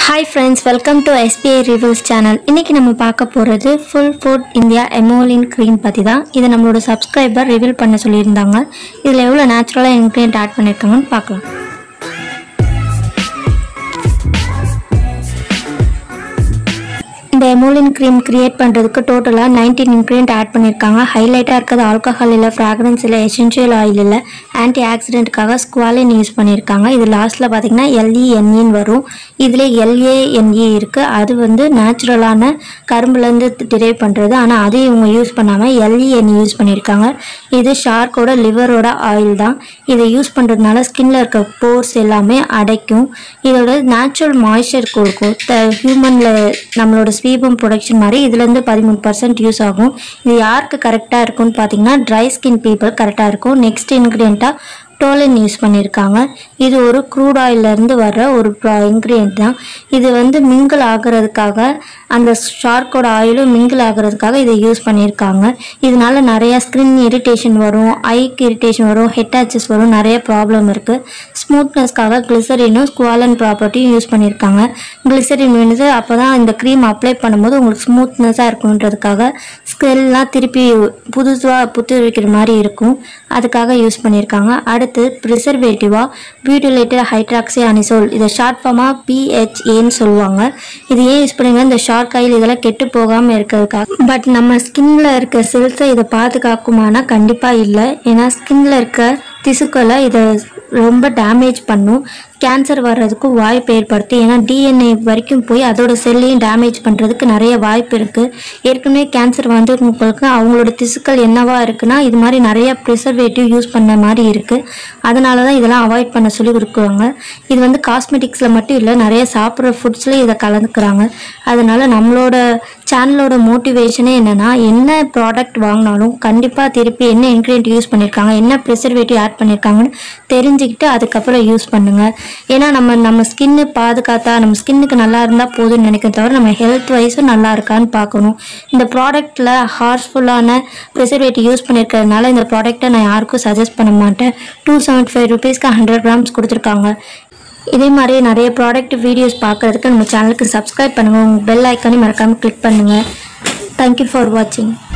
hi friends welcome to SBI reviews channel இன்றைக்கி நம்ம பார்க்க போகிறது Fulford India Emolene cream பற்றி தான் இதை நம்மளோட சப்ஸ்கிரைபர் ரிவீல் பண்ண சொல்லியிருந்தாங்க இதில் எவ்வளோ நேச்சுரலாக இன்க்ரீடியன்ட் ஆட் பண்ணியிருக்காங்கன்னு பார்க்கலாம் இந்த எமோலின் க்ரீம் கிரியேட் பண்ணுறதுக்கு டோட்டலாக நைன்டீன் இன்க்ரீடியன்ட் ஆட் பண்ணியிருக்காங்க ஹைலைட்டாக இருக்கிறது ஆல்கஹால் இல்லை ஃப்ராக்ரன்ஸ் இல்லை எசென்ஷியல் ஆயில் இல்லை ஆன்டி ஆக்சிடென்ட்காக ஸ்குவாலின் யூஸ் பண்ணியிருக்காங்க இது லாஸ்ட்டில் பார்த்தீங்கன்னா எல்இஎன்இன்னு வரும் இதில் எல்ஏஎன்இ இருக்குது அது வந்து நேச்சுரலான கரும்புலேருந்து டிரைவ் பண்ணுறது ஆனால் அதை இவங்க யூஸ் பண்ணாமல் எல்இஎன்இ யூஸ் பண்ணியிருக்காங்க இது ஷார்க்கோட லிவரோட ஆயில் தான் இதை யூஸ் பண்ணுறதுனால ஸ்கின்ல இருக்க போர்ஸ் எல்லாமே அடைக்கும் இதோட நேச்சுரல் மாய்ஸ்சர் கொடுக்கும் ஹியூமனில் நம்மளோட ஸ்வீபம் ப்ரொடக்ஷன் மாதிரி இதுலேருந்து பதிமூணு பர்சன்ட் யூஸ் ஆகும் இது யாருக்கு கரெக்டாக இருக்கும்னு பார்த்தீங்கன்னா ட்ரை ஸ்கின் பீப்புள் கரெக்டாக இருக்கும் நெக்ஸ்ட் இன்க்ரீடியண்ட்டாக டோலின் யூஸ் பண்ணியிருக்காங்க இது ஒரு க்ரூட் ஆயிலேருந்து வர்ற ஒரு இன்க்ரீடியன்ட் தான் இது வந்து மிங்கிள் ஆகிறதுக்காக அந்த ஷார்க்கோட ஆயிலும் மிங்கிள் ஆகிறதுக்காக இதை யூஸ் பண்ணியிருக்காங்க இதனால நிறைய ஸ்கின் இரிட்டேஷன் வரும் ஐக்கு இரிட்டேஷன் வரும் ஹெட் ஆச்சஸ் வரும் நிறைய ப்ராப்ளம் இருக்குது ஸ்மூத்னஸ்க்காக கிளிசரினும் ஸ்குவாலன் ப்ராப்பர்ட்டியும் யூஸ் பண்ணியிருக்காங்க கிளிசரின் வந்து அப்போ தான் இந்த க்ரீம் அப்ளை பண்ணும்போது உங்களுக்கு ஸ்மூத்னஸாக இருக்குன்றதுக்காக ஸ்கில்லாம் திருப்பி புதுசாக புத்துவிக்கிற மாதிரி இருக்கும் அதுக்காக யூஸ் பண்ணியிருக்காங்க அடுத்து ப்ரிசர்வேட்டிவாக பியூட்டிலேட்டட் ஹைட்ராக்சி அனிசோல் இதை ஷார்ட் ஃபார்மாக பிஹெச்ஏன்னு சொல்லுவாங்க இது ஏன் யூஸ் பண்ணுங்க இந்த ஷார்ட் ஆயில் இதெல்லாம் கெட்டு போகாமல் இருக்கிறதுக்காக பட் நம்ம ஸ்கின்ல இருக்க செல்ஸை இதை பாதுகாக்குமானா கண்டிப்பாக இல்லை ஏன்னா ஸ்கின்ல இருக்க திசுக்களை இதை ரொம்ப டேமேஜ் பண்ணும் கேன்சர் வர்றதுக்கும் வாய்ப்பு ஏற்படுத்தி ஏன்னா டிஎன்ஏ வரைக்கும் போய் அதோட செல்லையும் டேமேஜ் பண்ணுறதுக்கு நிறைய வாய்ப்பு இருக்குது ஏற்கனவே கேன்சர் வந்தவங்களுக்கு அவங்களோட திசுக்கள் என்னவா இருக்குன்னா இது மாதிரி நிறைய ப்ரிசர்வேட்டிவ் யூஸ் பண்ண மாதிரி இருக்குது அதனால தான் இதெல்லாம் அவாய்ட் பண்ண சொல்லி கொடுக்குறாங்க இது வந்து காஸ்மெட்டிக்ஸில் மட்டும் இல்லை நிறைய சாப்பிட்ற ஃபுட்ஸ்லேயும் இதை கலந்துக்கிறாங்க அதனால நம்மளோட சேனலோட மோட்டிவேஷனே என்னென்னா என்ன ப்ராடக்ட் வாங்கினாலும் கண்டிப்பாக திருப்பி என்ன இன்க்ரீடியன்ட் யூஸ் பண்ணியிருக்காங்க என்ன ப்ரிசர்வேட்டிவ் ஆட் பண்ணியிருக்காங்கன்னு தெரிஞ்சுக்கிட்டு அதுக்கப்புறம் யூஸ் பண்ணுங்கள் ஏன்னா நம்ம நம்ம ஸ்கின்னு பாதுகாத்தா நம்ம ஸ்கின்னுக்கு நல்லா இருந்தால் போதும்னு நினைக்க தவிர நம்ம ஹெல்த் வைஸும் நல்லா இருக்கான்னு பார்க்கணும் இந்த ப்ராடக்ட்டில் ஹார்ஸ்ஃபுல்லான ப்ரிசர்வேட்டிவ் யூஸ் பண்ணியிருக்கிறதுனால இந்த ப்ராடக்ட்டை நான் யாருக்கும் சஜஸ்ட் பண்ண மாட்டேன் டூ செவன்ட்டி ஃபைவ் ருபீஸ்க்கு ஹண்ட்ரட் கிராம்ஸ் கொடுத்துருக்காங்க இதே மாதிரி நிறைய ப்ராடக்ட் வீடியோஸ் பார்க்குறதுக்கு நம்ம சேனலுக்கு சப்ஸ்கிரைப் பண்ணுங்கள் உங்கள் பெல் ஐக்கானே மறக்காமல் கிளிக் பண்ணுங்கள் தேங்க்யூ ஃபார் வாட்சிங்